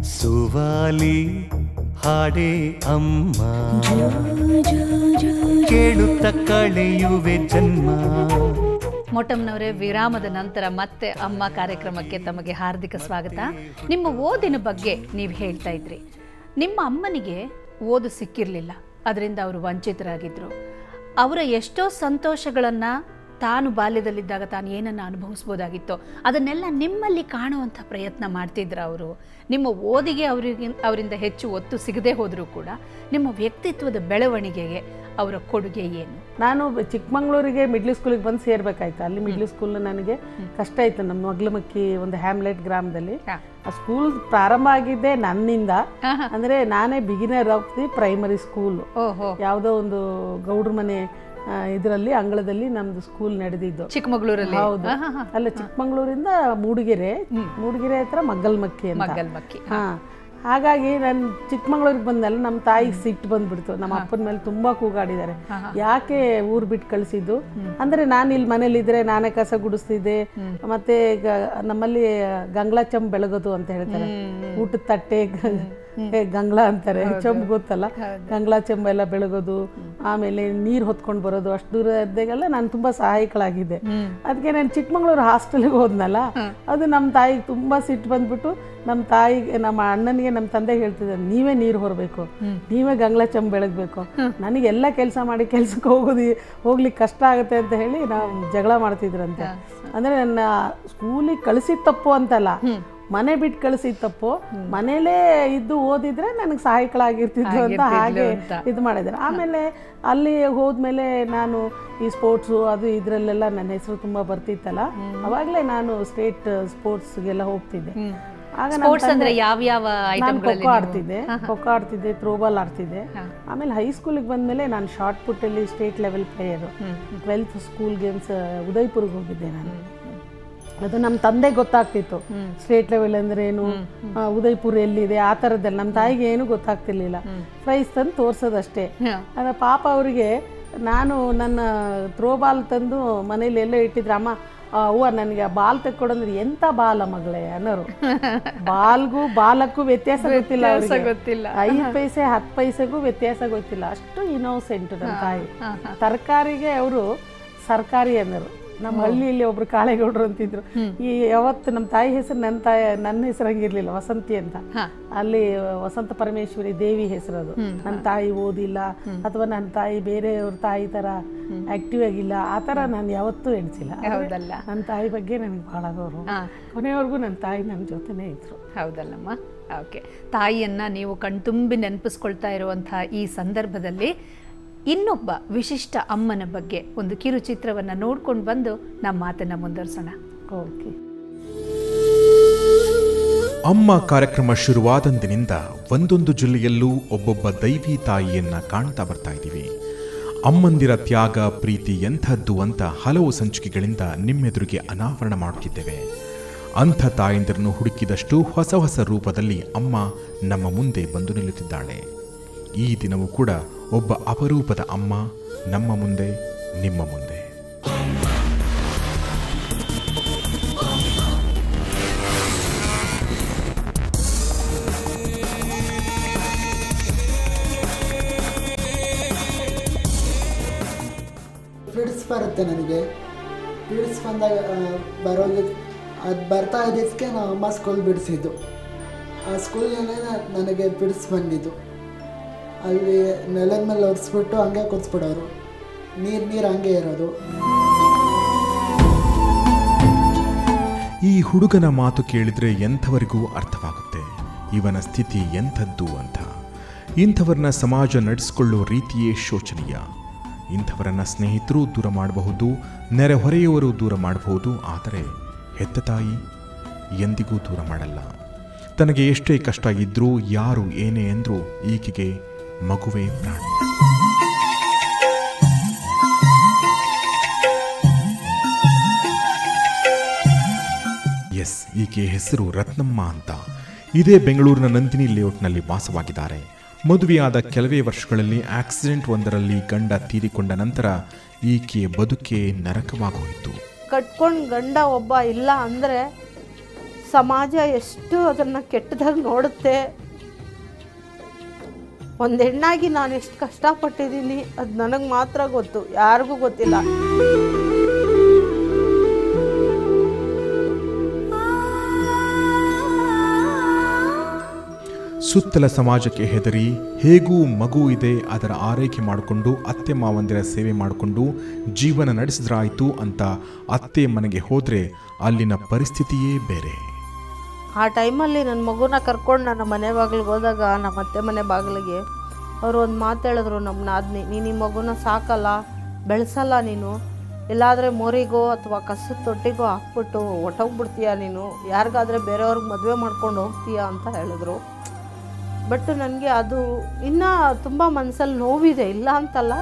ಸುವಾಲಿ ಹಾಡೇ ಅಮ್ಮ ಕೇಳುತ್ತ ಕಳೆಯುವೆ ಜನ್ಮ ಮೊಟಮ್ನವರೇ ವಿರಾಮದ ನಂತರ ಮತ್ತೆ ಅಮ್ಮ ಕಾರ್ಯಕ್ರಮಕ್ಕೆ ತಮಗೆ ಹಾರ್ದಿಕ ಸ್ವಾಗತ ನಿಮ್ಮ ಓದಿನ ಬಗ್ಗೆ ನೀವು ಹೇಳ್ತಾ ಇದ್ರಿ ನಿಮ್ಮ ಅಮ್ಮನಿಗೆ ಓದು ಸಿಕ್ಕಿರಲಿಲ್ಲ ಅದರಿಂದ ಅವರು ವಂಚಿತರಾಗಿದ್ದರು ಅವರ ಎಷ್ಟೋ ಸಂತೋಷಗಳನ್ನು ತಾನು ಬಾಲ್ಯದಲ್ಲಿದ್ದಾಗ ತಾನು ಏನನ್ನು ಅನುಭವಿಸ್ಬೋದಾಗಿತ್ತೋ ಅದನ್ನೆಲ್ಲ ನಿಮ್ಮಲ್ಲಿ ಕಾಣುವಂಥ ಪ್ರಯತ್ನ ಮಾಡ್ತಿದ್ರು ಅವರು ನಿಮ್ಮ ಓದಿಗೆ ಅವರಿಗೆ ಅವರಿಂದ ಹೆಚ್ಚು ಒತ್ತು ಸಿಗದೆ ಹೋದರೂ ಕೂಡ ನಿಮ್ಮ ವ್ಯಕ್ತಿತ್ವದ ಬೆಳವಣಿಗೆಗೆ ಅವರ ಕೊಡುಗೆ ಏನು ನಾನು ಚಿಕ್ಕಮಂಗ್ಳೂರಿಗೆ ಮಿಡ್ಲ್ ಸ್ಕೂಲಿಗೆ ಬಂದು ಸೇರ್ಬೇಕಾಯ್ತು ಅಲ್ಲಿ ಮಿಡ್ಲ್ ಸ್ಕೂಲ್ ನನಗೆ ಕಷ್ಟ ಆಯ್ತು ನಮ್ಮ ಮಗ್ಲಮಕ್ಕಿ ಒಂದು ಹ್ಯಾಮ್ಲೆಟ್ ಗ್ರಾಮದಲ್ಲಿ ಹಾ. ಆ ಸ್ಕೂಲ್ ಪ್ರಾರಂಭ ಆಗಿದ್ದೆ ನನ್ನಿಂದ ಅಂದ್ರೆ ನಾನೇ beginner of the primary school ಓಹೋ ಯಾವುದೋ ಒಂದು ಗೌಡ್ರ ಮನೆ ಇದರಲ್ಲಿ ಅಂಗಳದಲ್ಲಿ ನಮ್ದು ಸ್ಕೂಲ್ ನಡೆದಿದ್ದು ಚಿಕ್ಕಮಗಳೂರಲ್ಲಿ ಹೌದು ಅಲ್ಲ ಚಿಕ್ಕಮಂಗ್ಳೂರಿಂದ ಮೂಡಿಗೆರೆ ಮೂಡಿಗೆರೆ ಹತ್ರ ಮಗ್ಗಲ್ಮಕ್ಕಿ ಅಂತ ಮಗ್ಗಲ್ಮಕ್ಕಿ ಹಾ ಹಾಗಾಗಿ ನಾನು ಚಿಕ್ಕಮಂಗ್ಳೂರಿಗೆ ಬಂದಲ್ಲ ನಮ್ಮ ತಾಯಿಗೆ ಸಿಟ್ಟು ಬಂದ್ಬಿಡ್ತು ನಮ್ಮ ಅಪ್ಪನ ಮೇಲೆ ತುಂಬಾ ಕೂಗಾಡಿದ್ದಾರೆ ಯಾಕೆ ಊರ್ ಬಿಟ್ಟು ಕಳಿಸಿದ್ದು ಅಂದ್ರೆ ನಾನು ಇಲ್ಲಿ ಮನೇಲಿ ಇದ್ರೆ ನಾನೇ ಕಸ ಗುಡಿಸ್ತಿದ್ದೆ ಮತ್ತೆ ಗ- ನಮ್ಮಲ್ಲಿ ಗಂಗ್ಲಾ ಚಂಬ್ ಬೆಳಗೋದು ಅಂತ ಹೇಳ್ತಾರೆ ಊಟದ ತಟ್ಟೆ ಗ- ಏ, ಗಂಗ್ಲಾ ಅಂತಾರೆ ಚಂಬ್ ಗೊತ್ತಲ್ಲ ಗಂಗ್ಲಾ ಚೆಂಬ ಎಲ್ಲ ಬೆಳಗೋದು ಆಮೇಲೆ ನೀರ್ ಹೊತ್ಕೊಂಡು ಬರೋದು ಅಷ್ಟು ದೂರದಾಗೆಲ್ಲ ನಾನು ತುಂಬಾ ಸಹಾಯಕಳಾಗಿದ್ದೆ ಅದಕ್ಕೆ ನಾನು ಚಿಕ್ಕಮಂಗ್ಳೂರು ಹಾಸ್ಟೆಲ್ಗೆ ಹೋದ್ನಲ್ಲ ಅದು ನಮ್ಮ ತಾಯಿಗೆ ತುಂಬಾ ಸಿಟ್ಟು ಬಂದ್ಬಿಟ್ಟು ನಮ್ಮ ತಾಯಿಗೆ ನಮ್ಮ ಅಣ್ಣನಿಗೆ ನಮ್ಮ ತಂದೆ ಹೇಳ್ತಿದ್ದಾರೆ ನೀವೇ ನೀರು ಹೊರಬೇಕು ನೀವೇ ಗಂಗ್ಲಾ ಚೆಂಬ ಬೆಳಗ್ಬೇಕು ನನಗೆ ಎಲ್ಲ ಕೆಲಸ ಮಾಡಿ ಕೆಲ್ಸಕ್ಕೆ ಹೋಗೋದು ಹೋಗ್ಲಿಕ್ಕೆ ಕಷ್ಟ ಆಗುತ್ತೆ ಅಂತ ಹೇಳಿ ನಾವು ಜಗಳ ಮಾಡ್ತಿದ್ರಂತೆ ಅಂದ್ರೆ ನನ್ನ ಸ್ಕೂಲಿಗೆ ಕಳಿಸಿದ ತಪ್ಪು ಅಂತಲ್ಲ ಮನೆ ಬಿಟ್ಟು ಕಳಿಸಿದ ತಪ್ಪು ಮನೇಲೇ ಇದ್ದು ಓದಿದ್ರೆ ನನಗೆ ಸಹಾಯಕಳಾಗಿರ್ತಿದ್ರು ಅಂತ ಹಾಗೆ ಇದು ಮಾಡಿದ್ದಾರೆ ಆಮೇಲೆ ಅಲ್ಲಿ ಹೋದ್ಮೇಲೆ ನಾನು ಈ ಸ್ಪೋರ್ಟ್ಸು ಅದು ಇದರಲ್ಲೆಲ್ಲ ನನ್ನ ಹೆಸರು ತುಂಬ ಬರ್ತಿತ್ತಲ್ಲ ಅವಾಗಲೇ ನಾನು ಸ್ಟೇಟ್ ಸ್ಪೋರ್ಟ್ಸ್ಗೆಲ್ಲ ಹೋಗ್ತಿದ್ದೆ ಆಗ ನನ್ನ ಸ್ಪೋರ್ಟ್ಸ್ ಅಂದ್ರೆ ತಂದೆ- ಯಾವ ಯಾವ ನಾನು ಐಟಮ್ಗಳಲ್ಲಿ ಖೋಖೋ ಆಡ್ತಿದ್ದೆ ಖೋಖೋ ಆಡ್ತಿದ್ದೆ ಥ್ರೋಬಾಲ್ ಆಡ್ತಿದ್ದೆ ಆಮೇಲೆ ಹೈಸ್ಕೂಲಿಗೆ ಬಂದಮೇಲೆ ನಾನು ಶಾರ್ಟ್ ಪುಟ್ಟಲ್ಲಿ state level player twelfth school games ಉದಯ್ಪುರ್ಗೆ ಹೋಗಿದ್ದೆ ನಾನು ಅದು ನಮ್ಮ ತಂದೆ ಗೊತ್ತಾಗ್ತಿತ್ತು ಸ್ಟೇಟ್ ಲೆವೆಲ್ ಅಂದ್ರೆ ಏನು ಆ, ಉದಯ್ಪುರ್ ಎಲ್ಲಿದೆ ಆ ಥರದ್ದೆಲ್ಲ ನಮ್ಮ ತಾಯಿಗೆ ಏನು ಗೊತ್ತಾಗ್ತಿರ್ಲಿಲ್ಲ ಪ್ರೈಸ್ ತಂದು ತೋರ್ಸೋದಷ್ಟೇ ಅದ ಪಾಪ ಅವರಿಗೆ ನಾನು ನನ್ನ ಥ್ರೋಬಾಲ್ ತಂದು ಮನೇಲಿ ಎಲ್ಲೋ ಇಟ್ಟಿದ್ರೆ ಅಮ್ಮ ಆ, ಅವ್ವ ನನಗೆ ಬಾಲ್ ತೆಕ್ಕೊಡಂದ್ರೆ ಎಂತ ಬಾಲ ಮಗಳೇ ಅನ್ನೋರು ಬಾಲ್ಗೂ ಬಾಲಕ್ಕೂ ವ್ಯತ್ಯಾಸ ಗೊತ್ತಿಲ್ಲ ಅವ್ರಿಗೆ. ಗೊತ್ತಿಲ್ಲ. ಐದು ಪೈಸೆ ಹತ್ತು ಪೈಸೆಗೂ ವ್ಯತ್ಯಾಸ ಗೊತ್ತಿಲ್ಲ ಅಷ್ಟು ಇನೋಸೆಂಟ್ ನಮ್ಮ ತಾಯಿ ತರಕಾರಿಗೆ ಅವರು ಸರ್ಕಾರಿ ಅಂದರು ನಮ್ಮ ಹಳ್ಳಿಯಲ್ಲಿ ಒಬ್ರು ಕಾಳೇಗೌಡರು ಅಂತಿದ್ರು ಈ ಯಾವತ್ತು ನಮ್ಮ ತಾಯಿ ಹೆಸರು ನನ್ನ ತಾಯಿ ನನ್ನ ಹೆಸರು ಹಂಗಿರ್ಲಿಲ್ಲ ವಸಂತಿ ಅಂತ ಅಲ್ಲಿ ವಸಂತ ಪರಮೇಶ್ವರಿ ದೇವಿ ಹೆಸರು ಅದು ನನ್ನ ತಾಯಿ ಓದಿಲ್ಲ ಅಥವಾ ನನ್ನ ತಾಯಿ ಬೇರೆಯವ್ರ ತಾಯಿ ತರ ಆಕ್ಟಿವ್ ಆಗಿಲ್ಲ ಆ ತರ ನಾನು ಯಾವತ್ತೂ ಎಣಿಸಿಲ್ಲ ಹೌದಲ್ಲ ನನ್ನ ತಾಯಿ ಬಗ್ಗೆ ನನಗೆ ಬಹಳ ಗೌರವ ಹಾ. ಕೊನೆವರೆಗೂ ನನ್ನ ತಾಯಿ ನನ್ನ ಜೊತೆನೇ ಇದ್ರು ಹೌದಲ್ಲಮ್ಮ ಓಕೆ ತಾಯಿಯನ್ನ ನೀವು ಕಣ್ತುಂಬಿ ನೆನಪಿಸ್ಕೊಳ್ತಾ ಇರುವಂತಹ ಈ ಸಂದರ್ಭದಲ್ಲಿ ಇನ್ನೊಬ್ಬ ವಿಶಿಷ್ಟ ಅಮ್ಮನ ಬಗ್ಗೆ ಒಂದು ಕಿರುಚಿತ್ರವನ್ನ ನೋಡ್ಕೊಂಡು ಬಂದು ನಮ್ಮ ಮಾತನ್ನ ಮುಂದುವರ್ಸೋಣ ಓಕೆ ಅಮ್ಮ ಕಾರ್ಯಕ್ರಮ ಶುರುವಾದಂದಿನಿಂದ ಒಂದೊಂದು ಜಿಲ್ಲೆಯಲ್ಲೂ ಒಬ್ಬೊಬ್ಬ ದೈವಿ ತಾಯಿಯನ್ನ ಕಾಣ್ತಾ ಬರ್ತಾ ಇದ್ದೀವಿ ಅಮ್ಮಂದಿರ ತ್ಯಾಗ ಪ್ರೀತಿ ಎಂಥದ್ದು ಅಂತ ಹಲವು ಸಂಚಿಕೆಗಳಿಂದ ನಿಮ್ಮೆದುರಿಗೆ ಅನಾವರಣ ಮಾಡುತ್ತಿದ್ದೇವೆ ಅಂಥ ತಾಯಂದಿರನ್ನು ಹುಡುಕಿದಷ್ಟು ಹೊಸ ಹೊಸ ರೂಪದಲ್ಲಿ ಅಮ್ಮ ನಮ್ಮ ಮುಂದೆ ಬಂದು ನಿಲ್ಲುತ್ತಿದ್ದಾಳೆ ಈ ದಿನವೂ ಕೂಡ ಒಬ್ಬ ಅಪರೂಪದ ಅಮ್ಮ ನಮ್ಮ ಮುಂದೆ ನಿಮ್ಮ ಮುಂದೆ ಫಿಡ್ಸ್ ಬರುತ್ತೆ ನನಗೆ ಫಿಡ್ಸ್ ಬಂದಾಗ ಆ, ಬರೋಗಿ ಅದು ಬರ್ತಾ ಇದ್ದಕ್ಕೆ ನಾವು ಅಮ್ಮ ಸ್ಕೂಲ್ ಬಿಡಿಸಿದ್ದು ಆ ಸ್ಕೂಲ್ನಲ್ಲೇ ನನಗೆ ಫಿಡ್ಸ್ ಬಂದಿದ್ದು ಅಲ್ಲಿ ನೆಲದ ಮೇಲೆ ಒರೆಸ್ಬಿಟ್ಟು ಹಂಗೆ ಕೂರಿಸ್ಬಿಡೋರು ನೀರು ನೀರು ಹಂಗೆ ಇರೋದು ಈ ಹುಡುಗನ ಮಾತು ಕೇಳಿದ್ರೆ ಎಂಥವರಿಗೂ ಅರ್ಥವಾಗುತ್ತೆ ಇವನ ಸ್ಥಿತಿ ಎಂಥದ್ದು ಅಂತ ಇಂಥವರನ್ನ ಸಮಾಜ ನಡೆಸಿಕೊಳ್ಳುವ ರೀತಿಯೇ ಶೋಚನೀಯ ಇಂಥವರನ್ನ ಸ್ನೇಹಿತರು ದೂರ ಮಾಡಬಹುದು ನೆರೆಹೊರೆಯವರು ದೂರ ಮಾಡಬಹುದು ಆದರೆ ಹೆತ್ತ ತಾಯಿ ಎಂದಿಗೂ ದೂರ ಮಾಡಲ್ಲ ತನಗೆ ಎಷ್ಟೇ ಕಷ್ಟ ಇದ್ರೂ ಯಾರು ಏನೇ ಎಂದ್ರೂ ಈಕೆಗೆ ಮಗುವೇ ಪ್ರಾಣ ಎಸ್ ಈಕೆ ಹೆಸರು ರತ್ನಮ್ಮ ಅಂತ ಇದೇ ಬೆಂಗಳೂರಿನ ನಂದಿನಿ ಲೇಔಟ್ನಲ್ಲಿ ವಾಸವಾಗಿದ್ದಾರೆ ಮದುವೆಯಾದ ಕೆಲವೇ ವರ್ಷಗಳಲ್ಲಿ ಆಕ್ಸಿಡೆಂಟ್ ಒಂದರಲ್ಲಿ ಗಂಡ ತೀರಿಕೊಂಡ ನಂತರ ಈಕೆಯ ಬದುಕೆ ನರಕವಾಗೋಯಿತು ಕಟ್ಕೊಂಡು ಗಂಡ ಒಬ್ಬ ಇಲ್ಲ ಅಂದರೆ ಸಮಾಜ ಎಷ್ಟು ಅದನ್ನು ಕೆಟ್ಟದಾಗಿ ನೋಡುತ್ತೆ ಒಂದು ಹೆಣ್ಣಾಗಿ ನಾನು ಎಷ್ಟು ಕಷ್ಟಪಟ್ಟಿದ್ದೀನಿ ಅದು ನನಗೆ ಮಾತ್ರ ಗೊತ್ತು ಯಾರಿಗೂ ಗೊತ್ತಿಲ್ಲ ಸುತ್ತಲ ಸಮಾಜಕ್ಕೆ ಹೆದರಿ ಹೇಗೂ ಮಗು ಇದೆ ಅದರ ಆರೈಕೆ ಮಾಡಿಕೊಂಡು ಅತ್ತೆ ಮಾವಂದಿರ ಸೇವೆ ಮಾಡಿಕೊಂಡು ಜೀವನ ನಡೆಸಿದ್ರಾಯ್ತು ಅಂತ ಅತ್ತೆ ಮನೆಗೆ ಹೋದರೆ ಅಲ್ಲಿನ ಪರಿಸ್ಥಿತಿಯೇ ಬೇರೆ ಆ ಟೈಮಲ್ಲಿ ನನ್ನ ಮಗುನ ಕರ್ಕೊಂಡು ನನ್ನ ಮನೆ ಬಾಗಿಲಿಗೆ ಹೋದಾಗ ನಮ್ಮ ಅತ್ತೆ ಮನೆ ಬಾಗಿಲಿಗೆ ಅವರು ಒಂದು ಮಾತು ಹೇಳಿದ್ರು ನಮ್ಮ ನಾದ್ನಿ ನೀನು ಈ ಮಗುನ ಸಾಕಲ್ಲ ಬೆಳೆಸಲ್ಲ ನೀನು ಎಲ್ಲಾದರೆ ಮೋರಿಗೋ ಅಥವಾ ಕಸದ ತೊಟ್ಟಿಗೋ ಹಾಕ್ಬಿಟ್ಟು ಹೊಟ್ಟೋಗ್ಬಿಡ್ತೀಯ ನೀನು ಯಾರಿಗಾದ್ರೆ ಬೇರೆಯವ್ರಿಗೆ ಮದುವೆ ಮಾಡ್ಕೊಂಡು ಹೋಗ್ತೀಯ ಅಂತ ಹೇಳಿದ್ರು ಬಟ್ ನನಗೆ ಅದು ಇನ್ನೂ ತುಂಬ ಮನಸ್ಸಲ್ಲಿ ನೋವಿದೆ ಇಲ್ಲ ಅಂತಲ್ಲ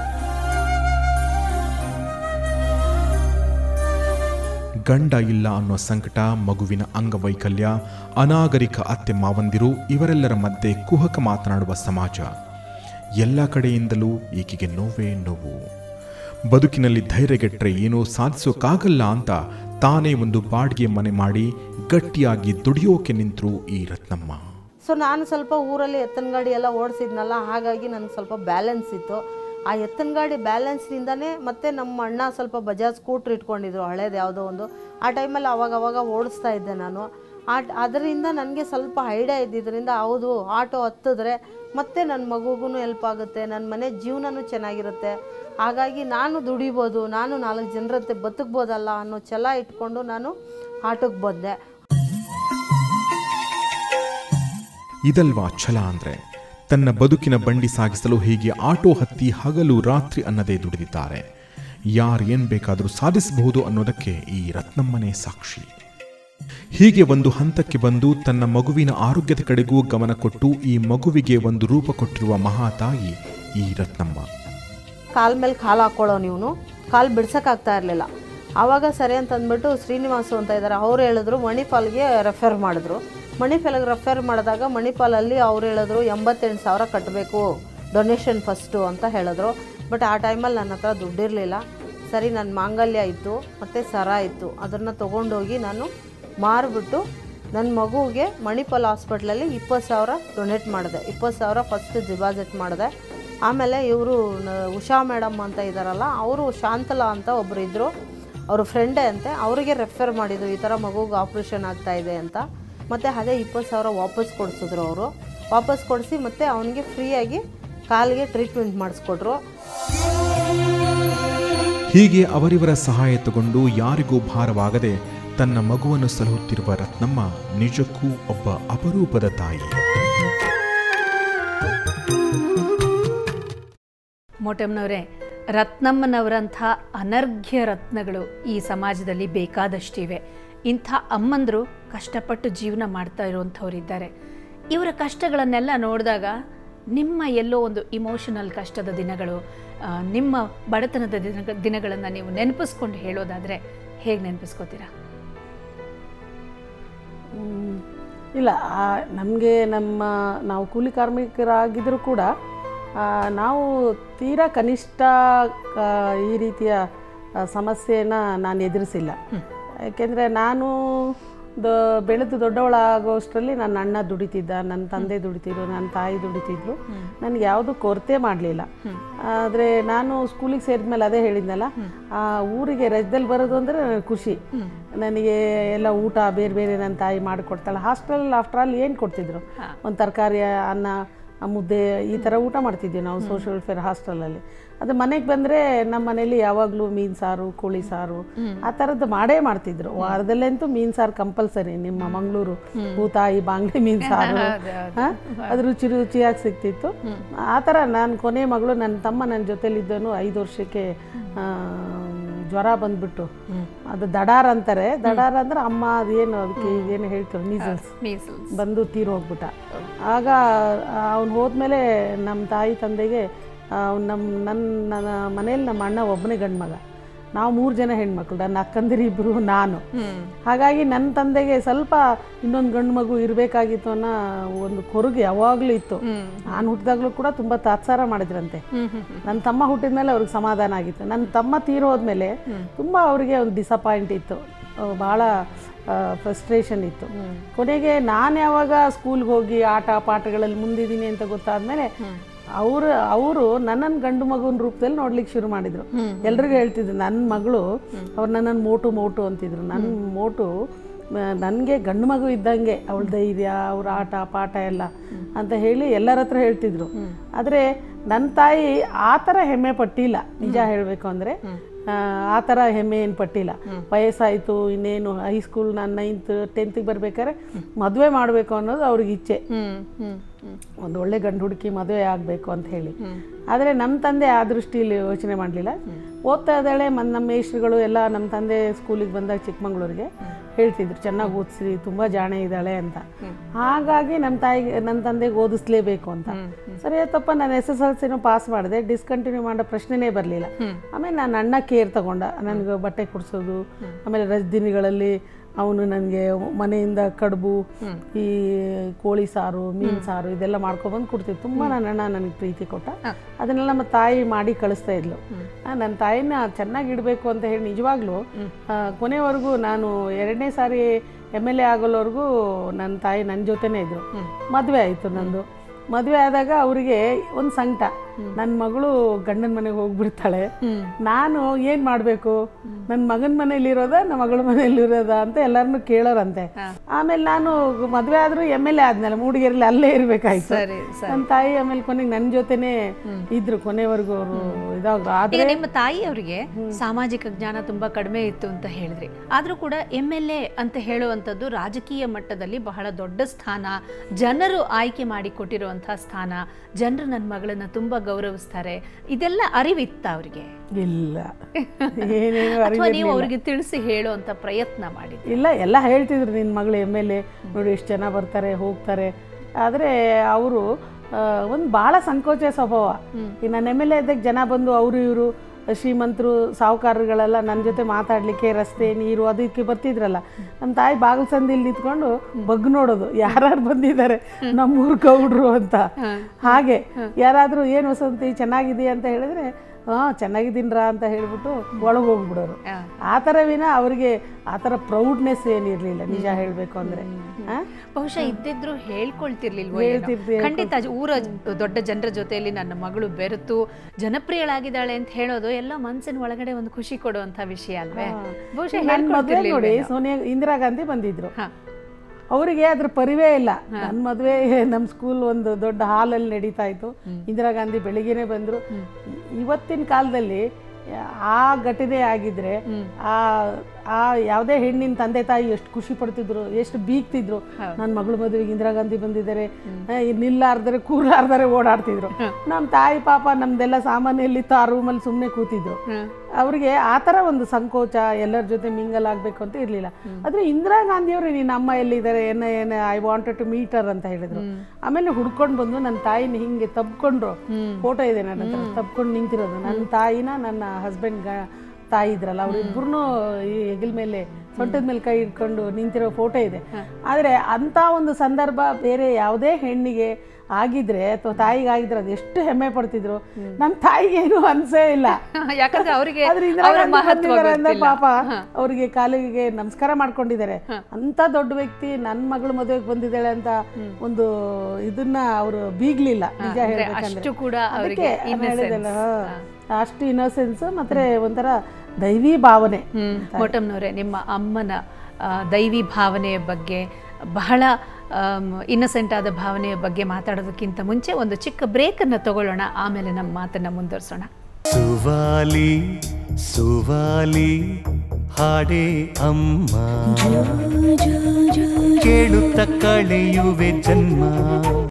ಗಂಡ ಇಲ್ಲ ಅನ್ನೋ ಸಂಕಟ ಮಗುವಿನ ಅಂಗವೈಕಲ್ಯ ಅನಾಗರಿಕ ಅತ್ತೆ ಮಾವಂದಿರು ಇವರೆಲ್ಲರ ಮಧ್ಯೆ ಕುಹಕ ಮಾತನಾಡುವ ಸಮಾಜ ಎಲ್ಲ ಕಡೆಯಿಂದಲೂ ಈಕೆಗೆ ನೋವೇ ನೋವು ಬದುಕಿನಲ್ಲಿ ಧೈರ್ಯಗೆಟ್ರೆ ಏನೋ ಸಾಧಿಸೋಕ್ಕಾಗಲ್ಲ ಅಂತ ತಾನೇ ಒಂದು ಬಾಡಿಗೆ ಮನೆ ಮಾಡಿ ಗಟ್ಟಿಯಾಗಿ ದುಡಿಯೋಕೆ ನಿಂತರು ಈ ರತ್ನಮ್ಮ ಸೊ ನಾನು ಸ್ವಲ್ಪ ಊರಲ್ಲಿ ಎತ್ತಿನ ಗಾಡಿ ಎಲ್ಲ ಓಡಿಸಿದ್ನಲ್ಲ ಹಾಗಾಗಿ ನನಗೆ ಸ್ವಲ್ಪ ಬ್ಯಾಲೆನ್ಸ್ ಇತ್ತು ಆ ಎತ್ತಿನ ಗಾಡಿ ಬ್ಯಾಲೆನ್ಸ್ನಿಂದನೇ ಮತ್ತೆ ನಮ್ಮ ಅಣ್ಣ ಸ್ವಲ್ಪ ಬಜಾಜ್ ಸ್ಕೂಟ್ರ್ ಇಟ್ಕೊಂಡಿದ್ರು ಹಳೇದು ಯಾವುದೋ ಒಂದು ಆ ಟೈಮಲ್ಲಿ ಅವಾಗ ಅವಾಗ ಓಡಿಸ್ತಾ ಇದ್ದೆ ನಾನು ಆ ಅದರಿಂದ ನನಗೆ ಸ್ವಲ್ಪ ಐಡಿಯಾ ಇದ್ದಿದ್ದರಿಂದ ಹೌದು ಆಟೋ ಹತ್ತಿದ್ರೆ ಮತ್ತೆ ನನ್ನ ಮಗುಗೂ ಹೆಲ್ಪ್ ಆಗುತ್ತೆ ನನ್ನ ಮನೆ ಜೀವನನೂ ಚೆನ್ನಾಗಿರುತ್ತೆ ಹಾಗಾಗಿ ನಾನು ದುಡಿಬೋದು ನಾನು ನಾಲ್ಕು ಜನರತ್ತೆ ಬದುಕ್ಬೋದಲ್ಲ ಅನ್ನೋ ಛಲ ಇಟ್ಕೊಂಡು ನಾನು ಆಟೋಕ್ಕೆ ಬಂದೆ ಇದಲ್ವಾ ಛಲ ಅಂದ್ರೆ ತನ್ನ ಬದುಕಿನ ಬಂಡಿ ಸಾಗಿಸಲು ಹೀಗೆ ಆಟೋ ಹತ್ತಿ ಹಗಲು ರಾತ್ರಿ ಅನ್ನದೇ ದುಡಿದಿದ್ದಾರೆ ಯಾರು ಏನ್ ಬೇಕಾದರೂ ಸಾಧಿಸಬಹುದು ಅನ್ನೋದಕ್ಕೆ ಈ ರತ್ನಮ್ಮನೇ ಸಾಕ್ಷಿ ಹೀಗೆ ಒಂದು ಹಂತಕ್ಕೆ ಬಂದು ತನ್ನ ಮಗುವಿನ ಆರೋಗ್ಯದ ಕಡೆಗೂ ಗಮನ ಕೊಟ್ಟು ಈ ಮಗುವಿಗೆ ಒಂದು ರೂಪ ಕೊಟ್ಟಿರುವ ಮಹಾತಾಯಿ ಈ ರತ್ನಮ್ಮ ಕಾಲ್ ಮೇಲೆ ಕಾಲು ಹಾಕ್ಕೊಳ್ಳೋ ನೀವು ಕಾಲು ಬಿಡ್ಸೋಕ್ಕಾಗ್ತಾ ಇರಲಿಲ್ಲ ಆವಾಗ ಸರಿ ಅಂತ ಅಂದ್ಬಿಟ್ಟು ಶ್ರೀನಿವಾಸು ಅಂತ ಇದ್ದಾರೆ ಅವ್ರು ಹೇಳಿದ್ರು ಮಣಿಪಾಲ್ಗೆ ರೆಫರ್ ಮಾಡಿದ್ರು ಮಣಿಪಾಲ್ಗೆ ರೆಫರ್ ಮಾಡಿದಾಗ ಮಣಿಪಾಲಲ್ಲಿ ಅವ್ರು ಹೇಳಿದ್ರು ಎಂಬತ್ತೆಂಟು ಸಾವಿರ ಕಟ್ಟಬೇಕು ಡೊನೇಷನ್ ಫಸ್ಟು ಅಂತ ಹೇಳಿದ್ರು ಬಟ್ ಆ ಟೈಮಲ್ಲಿ ನನ್ನ ಹತ್ರ ದುಡ್ಡಿರಲಿಲ್ಲ ಸರಿ ನನ್ನ ಮಾಂಗಲ್ಯ ಇತ್ತು ಮತ್ತು ಸರ ಇತ್ತು ಅದನ್ನು ತೊಗೊಂಡೋಗಿ ನಾನು ಮಾರಿಬಿಟ್ಟು ನನ್ನ ಮಗುವಿಗೆ ಮಣಿಪಾಲ್ ಹಾಸ್ಪಿಟ್ಲಲ್ಲಿ ಇಪ್ಪತ್ತು ಸಾವಿರ ಡೊನೇಟ್ ಮಾಡಿದೆ ಇಪ್ಪತ್ತು ಸಾವಿರ ಫಸ್ಟ್ ಡಿಪಾಸಿಟ್ ಮಾಡಿದೆ ಆಮೇಲೆ ಇವರು ಉಷಾ ಮೇಡಮ್ ಅಂತ ಇದ್ದಾರಲ್ಲ ಅವರು ಶಾಂತಲಾ ಅಂತ ಒಬ್ಬರು ಇದ್ದರು ಅವ್ರ ಫ್ರೆಂಡೇ ಅಂತೆ ಅವರಿಗೆ ರೆಫರ್ ಮಾಡಿದ್ರು ಈ ಥರ ಮಗುಗೆ ಆಪ್ರೇಷನ್ ಆಗ್ತಾ ಇದೆ ಅಂತ ಮತ್ತು ಅದೇ ಇಪ್ಪತ್ತು ಸಾವಿರ ವಾಪಸ್ ಕೊಡಿಸಿದ್ರು ಅವರು ವಾಪಸ್ ಕೊಡಿಸಿ ಮತ್ತು ಅವನಿಗೆ ಫ್ರೀಯಾಗಿ ಕಾಲಿಗೆ ಟ್ರೀಟ್ಮೆಂಟ್ ಮಾಡಿಸ್ಕೊಟ್ರು ಹೀಗೆ ಅವರಿವರ ಸಹಾಯ ತಗೊಂಡು ಯಾರಿಗೂ ಭಾರವಾಗದೆ ತನ್ನ ಮಗುವನ್ನು ಸಲಹುತ್ತಿರುವ ರತ್ನಮ್ಮ ನಿಜಕ್ಕೂ ಒಬ್ಬ ಅಪರೂಪದ ತಾಯಿ ಮೋಟಮ್ನವರೇ ರತ್ನಮ್ಮನವರಂಥ ಅನರ್ಘ್ಯ ರತ್ನಗಳು ಈ ಸಮಾಜದಲ್ಲಿ ಬೇಕಾದಷ್ಟಿವೆ ಇಂಥ ಅಮ್ಮಂದರು ಕಷ್ಟಪಟ್ಟು ಜೀವನ ಮಾಡ್ತಾ ಇರುವಂಥವ್ರಿದ್ದಾರೆ ಇವರ ಕಷ್ಟಗಳನ್ನೆಲ್ಲ ನೋಡಿದಾಗ ನಿಮ್ಮ ಎಲ್ಲೋ ಒಂದು ಇಮೋಷನಲ್ ಕಷ್ಟದ ದಿನಗಳು ಆ, ನಿಮ್ಮ ಬಡತನದ ದಿನ ದಿನಗಳನ್ನು ನೀವು ನೆನಪಿಸ್ಕೊಂಡು ಹೇಳೋದಾದರೆ ಹೇಗೆ ನೆನಪಿಸ್ಕೋತೀರಾ ಹ್ಮ್. ಇಲ್ಲ ನಮಗೆ ನಮ್ಮ ನಾವು ಕೂಲಿ ಕಾರ್ಮಿಕರಾಗಿದ್ದರೂ ಕೂಡ ಆ, ನಾವು ತೀರಾ ಕನಿಷ್ಠ ಆ, ಈ ರೀತಿಯ ಆ, ಸಮಸ್ಯೆನ ನಾನು ಎದುರಿಸಿಲ್ಲ ಯಾಕೆಂದರೆ ನಾನು ದ ಬೆಳೆದು ದೊಡ್ಡವಳಾಗೋಷ್ಟರಲ್ಲಿ ನನ್ನ ಅಣ್ಣ ದುಡಿತಿದ್ದ ನನ್ನ ತಂದೆ ದುಡಿತಿದ್ರು ನನ್ನ ತಾಯಿ ದುಡಿತಿದ್ರು ನನಗೆ ಯಾವುದು ಕೊರತೆ ಮಾಡಲಿಲ್ಲ ಆದರೆ ನಾನು ಸ್ಕೂಲಿಗೆ ಸೇರಿದ್ಮೇಲೆ ಅದೇ ಹೇಳಿದ್ನಲ್ಲ ಆ ಊರಿಗೆ ರಜದಲ್ಲಿ ಬರೋದು ಅಂದರೆ ನನಗೆ ಖುಷಿ ನನಗೆ ಎಲ್ಲ ಊಟ ಬೇರೆ ಬೇರೆ ನನ್ನ ತಾಯಿ ಮಾಡಿಕೊಡ್ತಾಳೆ ಹಾಸ್ಟೆಲ್ ಆಫ್ಟರ್ ಆಲ್ ಏನು ಕೊಡ್ತಿದ್ರು ಒಂದು ತರಕಾರಿ ಅನ್ನ ಆ ಮುದ್ದೆ ಈ ಥರ ಊಟ ಮಾಡ್ತಿದ್ವಿ ನಾವು ಸೋಷಿಯಲ್ ವೆಲ್ಫೇರ್ ಹಾಸ್ಟೆಲಲ್ಲಿ ಅದು ಮನೆಗೆ ಬಂದರೆ ನಮ್ಮ ಮನೇಲಿ ಯಾವಾಗಲೂ ಮೀನು ಸಾರು ಕೋಳಿ ಸಾರು ಆ ಥರದ್ದು ಮಾಡೇ ಮಾಡ್ತಿದ್ರು ವಾರದಲ್ಲಂತೂ ಮೀನು ಸಾರು ಕಂಪಲ್ಸರಿ ನಿಮ್ಮ ಮಂಗಳೂರು ಭೂತಾಯಿ ಬಾಂಗ್ಡೆ ಮೀನು ಸಾರು ಹಾ? ಅದು ರುಚಿ ರುಚಿಯಾಗಿ ಸಿಗ್ತಿತ್ತು ಆ ಥರ ನಾನು ಕೊನೆ ಮಗಳು ನನ್ನ ತಮ್ಮ ನನ್ನ ಜೊತೆಲಿದ್ದನು ಐದು ವರ್ಷಕ್ಕೆ ಆ, ಜ್ವರ ಬಂದ್ಬಿಟ್ಟು ಅದು ದಡಾರ್ ಅಂತಾರೆ ದಡಾರ್ ಅಂದ್ರೆ ಅಮ್ಮ ಅದೇನು ಅದಕ್ಕೆ ಏನು ಹೇಳ್ತೀವಿ ಮೀಸಲ್ಸ್ ಮೀಸಲು ಬಂದು ತೀರು ಹೋಗ್ಬಿಟ್ಟ ಆಗ ಅವ್ನು ಹೋದ್ಮೇಲೆ ನಮ್ಮ ತಾಯಿ ತಂದೆಗೆ ಅವ್ನು ನಮ್ಮ ನನ್ನ ನನ್ನ ಮನೇಲಿ ನಮ್ಮ ಅಣ್ಣ ಒಬ್ಬನೇ ಗಂಡು ಮಗ ನಾವು ಮೂರು ಜನ ಹೆಣ್ಮಕ್ಳು ನನ್ನ ಅಕ್ಕಂದಿರು ಇಬ್ಬರು ನಾನು ಹಾಗಾಗಿ ನನ್ನ ತಂದೆಗೆ ಸ್ವಲ್ಪ ಇನ್ನೊಂದು ಗಂಡು ಮಗು ಇರಬೇಕಾಗಿತ್ತು ಅನ್ನೋ ಒಂದು ಕೊರಗು ಯಾವಾಗಲೂ ಇತ್ತು ನಾನು ಹುಟ್ಟಿದಾಗಲೂ ಕೂಡ ತುಂಬ ತಾತ್ಸಾರ ಮಾಡಿದ್ರಂತೆ ನನ್ನ ತಮ್ಮ ಹುಟ್ಟಿದ ಮೇಲೆ ಅವ್ರಿಗೆ ಸಮಾಧಾನ ಆಗಿತ್ತು ನನ್ನ ತಮ್ಮ ತೀರೋದ್ಮೇಲೆ ತುಂಬ ಅವರಿಗೆ ಒಂದು ಡಿಸಪಾಯಿಂಟ್ ಇತ್ತು ಅಹ್ ಭಾಳ ಫ್ರಸ್ಟ್ರೇಷನ್ ಇತ್ತು ಕೊನೆಗೆ ನಾನು ಯಾವಾಗ ಸ್ಕೂಲ್ಗೆ ಹೋಗಿ ಆಟ ಪಾಠಗಳಲ್ಲಿ ಮುಂದಿದ್ದೀನಿ ಅಂತ ಗೊತ್ತಾದ್ಮೇಲೆ ಅವರು ಅವರು ನನ್ನನ್ನು ಗಂಡು ಮಗುವಿನ ರೂಪದಲ್ಲಿ ನೋಡ್ಲಿಕ್ಕೆ ಶುರು ಮಾಡಿದ್ರು ಎಲ್ರಿಗೂ ಹೇಳ್ತಿದ್ರು ನನ್ನ ಮಗಳು ಅವ್ರು ನನ್ನನ್ನು ಮೋಟು ಮೋಟು ಅಂತಿದ್ರು ನನ್ನ ಮೋಟು ನನಗೆ ಗಂಡು ಮಗು ಇದ್ದಂಗೆ ಅವಳ ಧೈರ್ಯ ಅವ್ರ ಆಟ ಪಾಠ ಎಲ್ಲ ಅಂತ ಹೇಳಿ ಎಲ್ಲರ ಹತ್ರ ಹೇಳ್ತಿದ್ರು ಆದರೆ ನನ್ನ ತಾಯಿ ಆ ಥರ ಹೆಮ್ಮೆ ಪಟ್ಟಿಲ್ಲ ನಿಜ ಹೇಳಬೇಕು ಅಂದರೆ ಆ ಥರ ಹೆಮ್ಮೆ ಏನು ಪಟ್ಟಿಲ್ಲ ವಯಸ್ಸಾಯಿತು ಇನ್ನೇನು ಹೈಸ್ಕೂಲ್ ನಾನು ನೈನ್ತ್ ಟೆಂತ್ಗೆ ಬರ್ಬೇಕಾದ್ರೆ ಮದುವೆ ಮಾಡಬೇಕು ಅನ್ನೋದು ಅವ್ರಿಗೆ ಇಚ್ಛೆ ಹ್ಮ್ ಹ್ಮ್ ಹ್ಮ್ ಒಂದು ಒಳ್ಳೆ ಗಂಡು ಹುಡುಕಿ ಮದುವೆ ಆಗಬೇಕು ಅಂತ ಹೇಳಿ ಆದರೆ ನಮ್ಮ ತಂದೆ ಆ ದೃಷ್ಟಿಯಲ್ಲಿ ಯೋಚನೆ ಮಾಡಲಿಲ್ಲ ಓದ್ತಾ ಇದ್ದಾಳೆ ಮ ನಮ್ಮ ಮೇಷ್ಟ್ರುಗಳು ಎಲ್ಲ ನಮ್ಮ ತಂದೆ ಸ್ಕೂಲಿಗೆ ಬಂದಾಗ ಚಿಕ್ಕಮಂಗ್ಳೂರಿಗೆ ಹೇಳ್ತಿದ್ರು ಚೆನ್ನಾಗಿ ಓದಿಸ್ರಿ ತುಂಬ ಜಾಣೆ ಇದ್ದಾಳೆ ಅಂತ ಹಾಗಾಗಿ ನಮ್ಮ ತಾಯಿಗೆ ನನ್ನ ತಂದೆಗೆ ಓದಿಸ್ಲೇಬೇಕು ಅಂತ ಸರಿ ಆಯ್ತಪ್ಪ ನಾನು ಎಸ್ ಎಸ್ ಎಲ್ ಸಿನೂ ಪಾಸ್ ಮಾಡಿದೆ ಡಿಸ್ಕಂಟಿನ್ಯೂ ಮಾಡೋ ಪ್ರಶ್ನೆನೇ ಬರಲಿಲ್ಲ ಆಮೇಲೆ ನಾನು ಅಣ್ಣ ಕೇರ್ ತಗೊಂಡ ನನಗೆ ಬಟ್ಟೆ ಕೊಡಿಸೋದು ಆಮೇಲೆ ರಜ ದಿನಗಳಲ್ಲಿ ಅವನು ನನಗೆ ಮನೆಯಿಂದ ಕಡುಬು ಈ ಕೋಳಿ ಸಾರು ಮೀನು ಸಾರು ಇದೆಲ್ಲ ಮಾಡ್ಕೊಬಂದು ಕೊಡ್ತಿದ್ದೆ ತುಂಬ ನನ್ನ ಅಣ್ಣ ನನಗೆ ಪ್ರೀತಿ ಕೊಟ್ಟ ಅದನ್ನೆಲ್ಲ ನಮ್ಮ ತಾಯಿ ಮಾಡಿ ಕಳಿಸ್ತಾ ಇದ್ಲು ಆ, ನನ್ನ ತಾಯಿನ ಚೆನ್ನಾಗಿ ಇಡಬೇಕು ಅಂತ ಹೇಳಿ ನಿಜವಾಗ್ಲೂ ಆ, ಕೊನೆವರೆಗೂ ನಾನು ಎರಡನೇ ಸಾರಿ ಎಮ್ ಎಲ್ ಎ ಆಗೋಲ್ವರೆಗೂ ನನ್ನ ತಾಯಿ ನನ್ನ ಜೊತೆನೇ ಇದ್ರು ಮದುವೆ ಆಯಿತು ನಂದು ಮದುವೆ ಆದಾಗ ಅವರಿಗೆ ಒಂದು ಸಂಕಟ ನನ್ನ ಮಗಳು ಗಂಡನ ಮನೆಗೆ ಹೋಗ್ಬಿಡ್ತಾಳೆ ನಾನು ಏನು ಮಾಡಬೇಕು ನನ್ನ ಮಗನ ಮನೇಲಿರೋದ ನಮ್ಮ ಮಗಳ ಮನೇಲಿರೋದ ಅಂತ ಎಲ್ಲರನ್ನು ಕೇಳೋರಂತೆ ಆಮೇಲೆ ನಾನು ಮದುವೆ ಆದರೂ ಎಮ್ ಎಲ್ ಎ ಆದ್ಮೇಲೆ ಮೂಡಿಗೆರೆಲಿ ಅಲ್ಲೇ ಇರಬೇಕಾಯ್ತು ಸರಿ ನನ್ನ ತಾಯಿ ಆಮೇಲೆ ಕೊನೆಗೆ ನನ್ನ ಜೊತೆನೇ ಇದ್ರು ಕೊನೆವರೆಗೂ ಅವರು ಇದಾದ್ರು ಆದ್ರೆ ಈಗ ನಿಮ್ಮ ತಾಯಿಯವರಿಗೆ ಸಾಮಾಜಿಕ ಜ್ಞಾನ ತುಂಬಾ ಕಡಿಮೆ ಇತ್ತು ಅಂತ ಹೇಳಿದ್ರಿ ಆದ್ರೂ ಕೂಡ ಎಮ್ ಎಲ್ ಎ ಅಂತ ಹೇಳುವಂಥದ್ದು ರಾಜಕೀಯ ಮಟ್ಟದಲ್ಲಿ ಬಹಳ ದೊಡ್ಡ ಸ್ಥಾನ ಜನರು ಆಯ್ಕೆ ಮಾಡಿ ಕೊಟ್ಟಿರುವಂತಹ ಸ್ಥಾನ ಜನರು ನನ್ನ ಮಗಳನ್ನ ತುಂಬಾ ಗೌರವಿಸ್ತಾರೆ ಇದೆಲ್ಲ ಅರಿವಿತ್ತ ಅವರಿಗೆ ಇಲ್ಲ ಏನೇನು ಅಥವಾ ನೀವು ಅವರಿಗೆ ತಿಳಿಸಿ ಹೇಳುವಂತ ಪ್ರಯತ್ನ ಮಾಡಿದ್ರಿ ಇಲ್ಲ ಎಲ್ಲ ಹೇಳ್ತಿದ್ರು ನಿನ್ನ ಮಗಳು ಎಮ್ ಎಲ್ ಎ ನೋಡಿ ಎಷ್ಟು ಜನ ಬರ್ತಾರೆ ಹೋಗ್ತಾರೆ ಆದರೆ ಅವರು ಒಂದು ಭಾಳ ಸಂಕೋಚ ಸ್ವಭಾವ ಈ ನನ್ನ ಎಮ್ ಎಲ್ ಎ ಇದ್ದಾಗ ಜನ ಬಂದು ಅವರು ಇವರು ಶ್ರೀಮಂತರು ಸಾಹುಕಾರಗಳೆಲ್ಲ ನನ್ನ ಜೊತೆ ಮಾತಾಡಲಿಕ್ಕೆ ರಸ್ತೆ ನೀರು ಅದಕ್ಕೆ ಬರ್ತಿದ್ರಲ್ಲ ನಮ್ಮ ತಾಯಿ ಬಾಗಿಲು ಸಂದಿಲ್ ನಿಂತ್ಕೊಂಡು ಬಗ್ ನೋಡೋದು ಯಾರ್ಯಾರು ಬಂದಿದ್ದಾರೆ ನಮ್ಮೂರು ಗೌಡ್ರು ಅಂತ ಹಾಗೆ ಯಾರಾದರೂ ಏನು ವಸಂತಿ ಚೆನ್ನಾಗಿದೆಯಾ ಅಂತ ಹೇಳಿದ್ರೆ ಹಾಂ ಚೆನ್ನಾಗಿದ್ದೀನ್ರಾ ಅಂತ ಹೇಳ್ಬಿಟ್ಟು ಒಳಗೆ ಹೋಗ್ಬಿಡೋರು ಆ ಥರ ವಿನ ಅವರಿಗೆ ಆ ಥರ ಪ್ರೌಡ್ನೆಸ್ ಏನಿರಲಿಲ್ಲ ನಿಜ ಹೇಳಬೇಕು ಅಂದರೆ ಬಹುಶಃ ಇದ್ದಿದ್ರು ಹೇಳ್ಕೊಳ್ತಿರ್ಲಿಲ್ವೋ ಏನೋ. ಹೇಳ್ತಿರ್ದೆ, ಖಂಡಿತ ಜ- ಊರ ಜ- ದೊಡ್ಡ ಜನರ ಜೊತೆಯಲ್ಲಿ ನನ್ನ ಮಗಳು ಬೆರೆತು ಜನಪ್ರಿಯಳಾಗಿದ್ದಾಳೆ ಅಂತ ಹೇಳೋದು ಎಲ್ಲ ಮನಸ್ಸಿನ ಒಳಗಡೆ ಒಂದು ಖುಷಿ ಕೊಡುವಂತ ವಿಷಯ ಅಲ್ವೇ ಬಹುಶಃ ನನ್ನ ಮದುವೆ ನೋಡಿ ಹೇಳ್ಕೊಳ್ತಿರ್ಲಿಲ್ವೇನೋ. ಸೋನಿಯಾ ಇಂದಿರಾ ಗಾಂಧಿ ಬಂದಿದ್ರು ಹಾ. ಅವರಿಗೆ ಅದ್ರ ಪರಿವೇ ಇಲ್ಲ ನನ್ನ ಮದುವೆ ನಮ್ಮ ಸ್ಕೂಲ್ ಒಂದು ದೊಡ್ಡ ಹಾಲಲ್ಲಿ ನಡೀತಾ ಇತ್ತು ಇಂದಿರಾ ಗಾಂಧಿ ಬೆಳಿಗ್ಗೆನೆ ಬಂದರು ಇವತ್ತಿನ ಕಾಲದಲ್ಲಿ ಆ ಘಟನೆ ಆಗಿದ್ರೆ ಆ ಆ ಯಾವುದೇ ಹೆಣ್ಣಿನ ತಂದೆ ತಾಯಿ ಎಷ್ಟು ಖುಷಿ ಪಡ್ತಿದ್ರು ಎಷ್ಟು ಬೀಗ್ತಿದ್ರು ನನ್ನ ಮಗಳ ಮದುವೆಗೆ ಇಂದಿರಾ ಗಾಂಧಿ ಬಂದಿದ್ದಾರೆ ಆ, ನಿಲ್ಲಾರ್ದರೆ ಕೂರ್ಲಾರ್ದರೆ ಓಡಾಡ್ತಿದ್ರು ನಮ್ಮ ತಾಯಿ ಪಾಪ ನಮ್ದೆಲ್ಲ ಸಾಮಾನ್ಯಲ್ಲಿತ್ತು ಆ ರೂಮಲ್ಲಿ ಸುಮ್ಮನೆ ಕೂತಿದ್ರು ಅವ್ರಿಗೆ ಆ ಥರ ಒಂದು ಸಂಕೋಚ ಎಲ್ಲರ ಜೊತೆ ಮಿಂಗಲ್ ಆಗಬೇಕು ಅಂತ ಇರಲಿಲ್ಲ ಆದರೆ ಇಂದಿರಾ ಗಾಂಧಿಯವರು ನಿನ್ನ ಅಮ್ಮ ಎಲ್ಲಿದ್ದಾರೆ ಏನ ಏನ ಐ ವಾಂಟೆಡ್ ಟು ಮೀಟರ್ ಅಂತ ಹೇಳಿದ್ರು ಆಮೇಲೆ ಹುಡ್ಕೊಂಡು ಬಂದು ನನ್ನ ತಾಯಿನ ಹಿಂಗೆ ತಬ್ಕೊಂಡ್ರು ಫೋಟೋ ಇದೆ ನನ್ನ ಹತ್ರ ತಬ್ಕೊಂಡು ನಿಂತಿರೋದು ನನ್ನ ತಾಯಿನ ನನ್ನ ಹಸ್ಬೆಂಡ್ ತಾಯಿ ಇದ್ರಲ್ಲ ಅವ್ರಿಬ್ರು ಈ ಹೆಗಲ್ ಮೇಲೆ ಸೊಂಟದ ಮೇಲೆ ಕೈ ಇಟ್ಕೊಂಡು ನಿಂತಿರೋ ಫೋಟೋ ಇದೆ ಆದರೆ ಅಂಥ ಒಂದು ಸಂದರ್ಭ ಬೇರೆ ಯಾವುದೇ ಹೆಣ್ಣಿಗೆ ಆಗಿದ್ರೆ ಅಥವಾ ತಾಯಿಗೆ ಆಗಿದ್ರೆ ಅದು ಎಷ್ಟು ಹೆಮ್ಮೆ ಪಡ್ತಿದ್ರು ನಮ್ಮ ತಾಯಿಗೆ ಏನು ಅನ್ಸೇ ಇಲ್ಲ ಯಾಕಂದ್ರೆ ಅವರಿಗೆ ಆದ್ರೆ ಇಂದಿರಾ ಅವರ ಗಾಂಧಿ ಮಹತ್ವ ಬಂದಿದ್ದಾರೆ ಅಂದ್ರೆ ಗೊತ್ತಿಲ್ಲ. ಪಾಪ ಅವರಿಗೆ ಕಾಲಿಗೆ ನಮಸ್ಕಾರ ಮಾಡ್ಕೊಂಡಿದ್ದಾರೆ ಅಂತ ದೊಡ್ಡ ವ್ಯಕ್ತಿ ನನ್ನ ಮಗಳ ಮದುವೆಗೆ ಬಂದಿದ್ದಾಳೆ ಅಂತ ಒಂದು ಇದನ್ನ ಅವರು ಬೀಗ್ಲಿಲ್ಲ ನಿಜ ಅಂದ್ರೆ ಹೇಳ್ಬೇಕಂದ್ರೆ ಅಷ್ಟು ಕೂಡ ಅದಕ್ಕೆ ಅವರಿಗೆ ನಾನ್ ಹೇಳಿದೆಲ್ಲ, ಹಾ, ಅಷ್ಟು ಇನ್ನೋಸೆನ್ಸ್ ಮತ್ತೆ ಒಂಥರ ದೈವಿ ಭಾವನೆ ಮೋಟಮ್ನವರೇ ನಿಮ್ಮ ಅಮ್ಮನ ಆ, ದೈವಿ ಭಾವನೆಯ ಬಗ್ಗೆ ಬಹಳ ಇನ್ನಸೆಂಟ್ ಆದ ಭಾವನೆಯ ಬಗ್ಗೆ ಮಾತಾಡೋದಕ್ಕಿಂತ ಮುಂಚೆ ಒಂದು ಚಿಕ್ಕ ಬ್ರೇಕನ್ನು ತಗೊಳ್ಳೋಣ ಆಮೇಲೆ ನಮ್ಮ ಮಾತನ್ನು ಮುಂದುವರಿಸೋಣ ಸುವಾಲಿ ಸುವಾಲಿ ಹಾಡೇ ಅಮ್ಮ ಕೇಳುತ್ತ ಕಳೆಯುವೆ ಜನ್ಮ